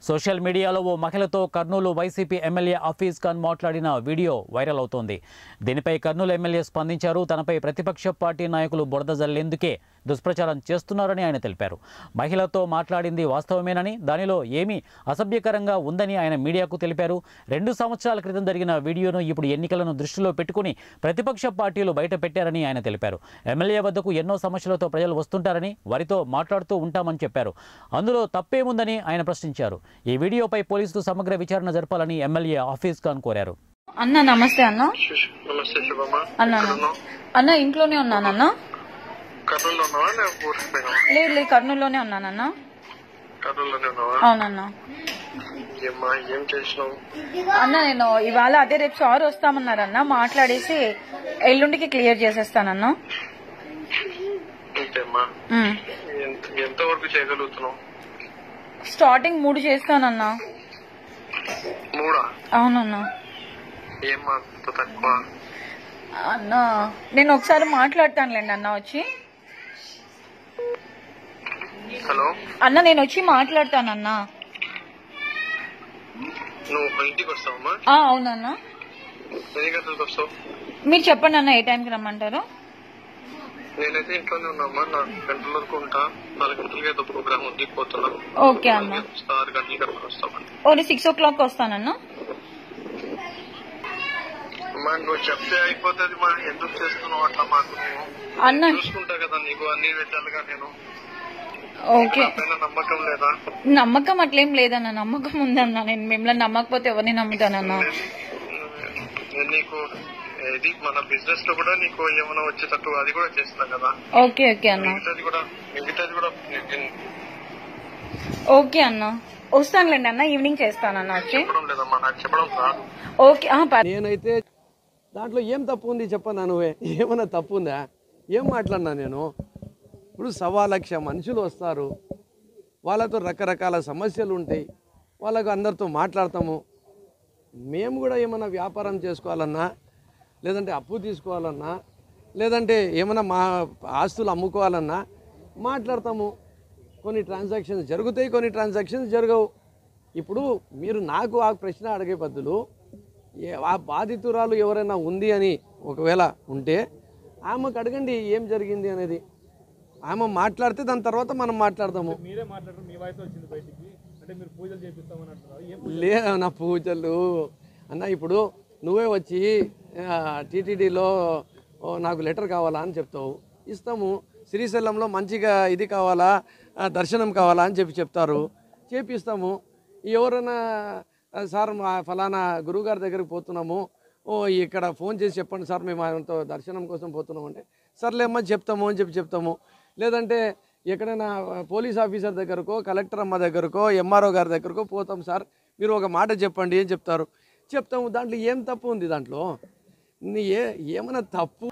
Social మీడియాలో ఓ మహిళతో కర్నూలు వైసీపీ ఎమ్మెల్యే హఫీజ్ ఖాన్ మాట్లాడిన వీడియో వైరల్ అవుతోంది దీనిపై కర్నూలు ఎమ్మెల్యే స్పందించారు తనపై ప్రతిపక్ష పార్టీ నాయకులు బురద జల్లేందుకే దుష్ప్రచారం చేస్తున్నారని ఆయన తెలిపారు మహిళతో మాట్లాడింది వాస్తవమేనని దానిలో ఏమీ అసభ్యకరంగా ఉందని ఆయన మీడియాకు తెలిపారు రెండు సంవత్సరాల క్రితం జరిగిన వీడియోను ఇప్పుడు ఎన్నికలను దృష్టిలో పెట్టుకుని ప్రతిపక్ష పార్టీలు బయట పెట్టారని ఆయన తెలిపారు ఎమ్మెల్యే వద్దకు ఎన్నో సమస్యలతో ప్రజలు వస్తుంటారని వారితో మాట్లాడుతూ ఉంటామని చెప్పారు అందులో తప్పేముందని ఆయన ప్రశ్నించారు ఈ వీడియోపై పోలీసులు సమగ్ర విచారణ జరపాలని ఎమ్మెల్యే హఫీజ్ ఖాన్ కోరారు అన్న నమస్తే అన్న నమస్తే శుభమ్మ అన్న ఎక్కడున్నావు? అన్న ఇంట్లోనే ఉన్నానన్న కర్నూలులో ఉన్నావా లేదా ఊరికి పోయినావా లేదు లేదు కర్నూలులోనే ఉన్నానన్న కర్నూలులోనే ఉన్నావా అవునన్న ఏమ్మా ఏం చేసినావు అన్న నేను ఇవాళ అదే రేపు సార్ వస్తామన్నారన్న మాట్లాడేసి ఎల్లుండికి క్లియర్ చేసేస్తానన్న ఇంకేమ్మా ఉమ్. ఎంత ఎంత వరకు చేయగలుగుతున్నావు స్టార్టింగ్ మూడు చేస్తానన్న మూడా అవునన్న ఏమ్మా అంత తక్కువ అన్న నేను ఒకసారి మాట్లాడతానులేండి అన్న వచ్చి హలో అన్న నేను వచ్చి మాట్లాడతానన్న నువ్వు ఇంటికి వస్తావమ్మా ఆ, అవునన్న ఎన్ని గంటలకు వస్తావు మీరు చెప్పండి అన్న ఏ టైంకి రమ్మంటారు నేనైతే ఇంట్లోనే ఉన్నామ్మా నాలుగు గంటల వరకు ఉంటా నాలుగు గంటలకి ఏదో ప్రోగ్రామ్ ఉంది పోతున్నా ఓకే అన్న వస్తా, ఆరు గంటలకి అప్పుడు వస్తామని ఓన్లీ సిక్స్ ఓ క్లాక్ వస్తానన్న అమ్మా నువ్వు చెప్తే అయిపోతుంది మా ఎందుకు చేస్తున్నావు అట్లా మాకు నువ్వు అన్న చూసుకుంటా కదా నీకు అన్ని విధాలుగా నేను ఓకే పైన నమ్మకం లేదా నమ్మకం అట్లేం లేదన్న నమ్మకం ఉందన్న నేను మిమ్మల్ని నమ్మకపోతే ఎవరిని నమ్ముతానన్న నేను నీకు ఇది మన బిజినెస్ లో కూడా నీకు ఏమైనా వచ్చేటట్టు అది కూడా చేస్తా కదా ఓకే ఓకే అన్న మిగతాది కూడా మిగతాది కూడా నేను ఓకే అన్న వస్తానులేండి అన్న ఈవినింగ్ చేస్తానన్న వచ్చి చెప్పడం లేదమ్మా నాకు చెప్పడం రాదు ఓకే ఆ, పర్- నేనైతే దాంట్లో ఏం తప్పు ఉంది చెప్పన్నా నువ్వే ఏమన్నా తప్పు ఉందా ఏం మాట్లాడినా నేను ఇప్పుడు సవా లక్ష మనుషులు వస్తారు వాళ్ళతో రకరకాల సమస్యలు ఉంటాయి వాళ్ళకు అందరితో మాట్లాడతాము మేము కూడా ఏమైనా వ్యాపారం చేసుకోవాలన్నా లేదంటే అప్పు తీసుకోవాలన్నా లేదంటే ఏమైనా మా ఆస్తులు అమ్ముకోవాలన్నా మాట్లాడతాము కొన్ని ట్రాన్సాక్షన్స్ జరుగుతాయి కొన్ని ట్రాన్సాక్షన్స్ జరగవు ఇప్పుడు మీరు నాకు ఆ ప్రశ్న అడిగే బదులు ఏ- ఆ బాధితురాలు ఎవరైనా ఉంది అని ఒకవేళ ఉంటే ఆమెకు అడగండి ఏం జరిగింది అనేది ఆమె మాట్లాడితే దాని తర్వాత మనం మాట్లాడదాము లే నా పూజలు అన్న ఇప్పుడు నువ్వే వచ్చి టీటీడీలో నాకు లెటర్ కావాలా అని చెప్తావు ఇస్తాము శ్రీశైలంలో మంచిగా ఇది కావాలా ఆ, దర్శనం కావాలా అని చెప్పి చెప్తారు చేపిస్తాము ఎవరైనా "ఆ, సార్ మా ఫలానా గురువుగారి దగ్గరికి పోతున్నాము ఓ ఇక్కడ ఫోన్ చేసి చెప్పండి సార్ మేము ఆయనతో దర్శనం కోసం పోతున్నాం అంటే సర్లేమ్మా చెప్తాము అని చెప్పి చెప్తాము లేదంటే ఎక్కడైనా పోలీస్ ఆఫీసర్ దగ్గరకో కలెక్టర్ అమ్మ దగ్గరకో ఎంఆర్ఓ గారి దగ్గరకో పోతాం సార్ మీరు ఒక మాట చెప్పండి అని చెప్తారు చెప్తాము దాంట్లో ఏం తప్పు ఉంది దాంట్లో నీ ఏ ఏమైనా తప్పు